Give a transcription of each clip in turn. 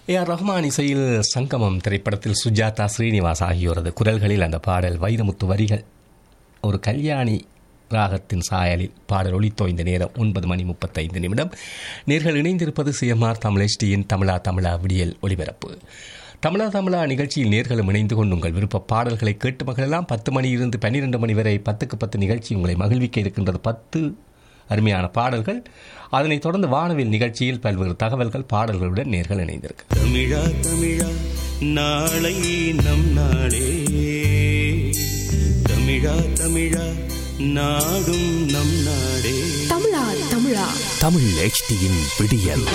A R Rahman இசையில் சங்கமம் திரைப்படத்தில் சுஜாதா ஸ்ரீனிவாஸ் ஆகியோரது குரல்களில் அந்த பாடல் வைரமுத்து வரிகள் ஒரு கல்யாணி ராகத்தின் சாயலில் பாடல் ஒளித்தோய்ந்த நேரம் ஒன்பது மணி முப்பத்தைந்து நிமிடம் நேர்கள் இணைந்திருப்பது சிஎம்ஆர் தமிழ் தமிழா தமிழா விடியல் ஒளிபரப்பு தமிழா தமிழா நிகழ்ச்சியில் நேர்களும் இணைந்து கொண்டு உங்கள் விருப்ப பாடல்களை கேட்டு மகளெல்லாம் பத்து மணியிலிருந்து பன்னிரெண்டு மணி வரை பத்துக்கு பத்து நிகழ்ச்சி உங்களை மகிழ்விக்க இருக்கின்றது பத்து அருமையான பாடல்கள் அதனைத் தொடர்ந்து வானவில் நிகழ்ச்சியில் பல்வேறு தகவல்கள் பாடல்களுடன் நேர்கள் இணைந்திருக்கு தமிழா தமிழா நாளை நம் நாளே தமிழா தமிழா நாடும் நம் நாடே தமிழா தமிழா தமிழ் HDயின் விடியல்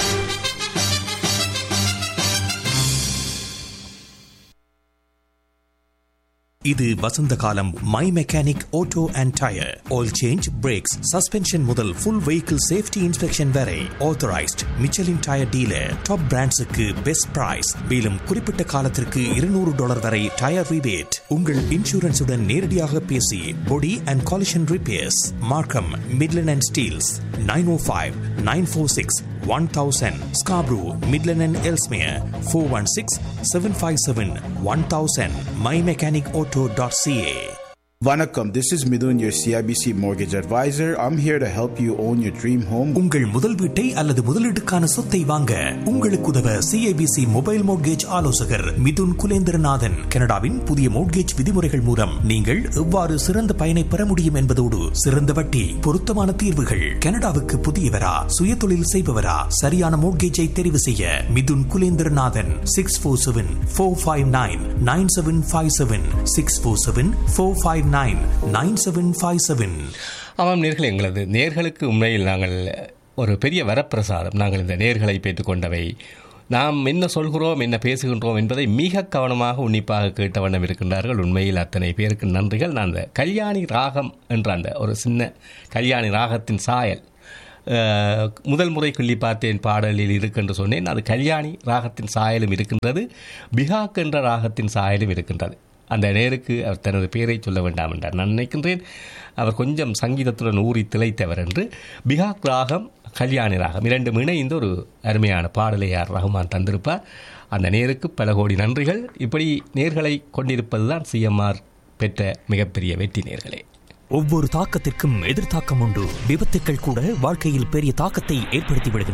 இது வசந்த காலம் my mechanic auto and tyre oil change brakes suspension முதல் ஃபுல் வெஹிக்கிள் சேஃப்டி இன்ஸ்பெக்ஷன் வரை authorised Michelin tyre dealer top பிராண்ட்ஸுக்கு பெஸ்ட் பிரைஸ் மேலும் குறிப்பிட்ட காலத்திற்கு இருநூறு டாலர் வரை டயர் ரிபேட் உங்கள் இன்சூரன்ஸுடன் நேரடியாக பேசி body and collision repairs Markham Midland and Steeles nine O five nine four six one thousand Scarborough Midland and Ellesmere four one six seven five seven one thousand my mechanic auto dot CA Vanakkam, this is Midun, your CIBC mortgage advisor. I'm here to help you own your dream home. உங்கள் முதல் வீட்டை அல்லது முதலீட்டுக்கான சொத்தை வாங்க உங்களுக்கு உதவ CIBC mobile mortgage ஆலோசகர் மிதுன் குலேந்திரநாதன் கனடாவின் புதிய மோட்கேஜ் விதிமுறைகள் மூலம் நீங்கள் எவ்வாறு சிறந்த பயனை பெற முடியும் என்பதோடு சிறந்த வட்டி பொருத்தமான தீர்வுகள் கனடாவுக்கு புதியவரா சுயதொழில் செய்பவரா சரியான மோட்கேஜை தெரிவு செய்ய Mithun Kulendranathan six four seven four five nine nine seven five seven six four seven four five nine nine seven five seven ஆமாம் நேர்கள் எங்களது நேர்களுக்கு உண்மையில் நாங்கள் ஒரு பெரிய வரப்பிரசாதம் நாங்கள் இந்த நேர்களை பெற்றுக்கொண்டவை நாம் என்ன சொல்கிறோம் என்ன பேசுகின்றோம் என்பதை மிக கவனமாக உன்னிப்பாக கேட்ட வண்ணம் இருக்கின்றார்கள் உண்மையில் அத்தனை பேருக்கு நன்றிகள் நான் அந்த கல்யாணி ராகம் என்ற அந்த ஒரு சின்ன கல்யாணி ராகத்தின் சாயல் அஹ், முதல் முறை கிள்ளி பார்த்தேன் பாடலில் இருக்கென்று சொன்னேன் அது கல்யாணி ராகத்தின் சாயலும் இருக்கின்றது பிகாக் என்ற ராகத்தின் சாயலும் இருக்கின்றது அந்த நேருக்கு அவர் தனது பெயரை சொல்ல வேண்டாம் என்றார் நான் நினைக்கின்றேன் அவர் கொஞ்சம் சங்கீதத்துடன் ஊறி திளைத்தவர் என்று பிகாக் ராகம் கல்யாணி ராகம் இரண்டும் இணைந்து ஒரு அருமையான பாடலை யார் ரஹ்மான் தந்திருப்பார் அந்த நேருக்கு பல கோடி நன்றிகள் இப்படி நேர்களை கொண்டிருப்பதுதான் சிஎம்ஆர் பெற்ற மிகப்பெரிய வெற்றி நேர்களே ஒவ்வொரு தாக்கத்திற்கும் எதிர்த்தாக்கம் உண்டு விபத்துக்கள் கூட வாழ்க்கையில் பெரிய தாக்கத்தை ஏற்படுத்தி விடுகின்றன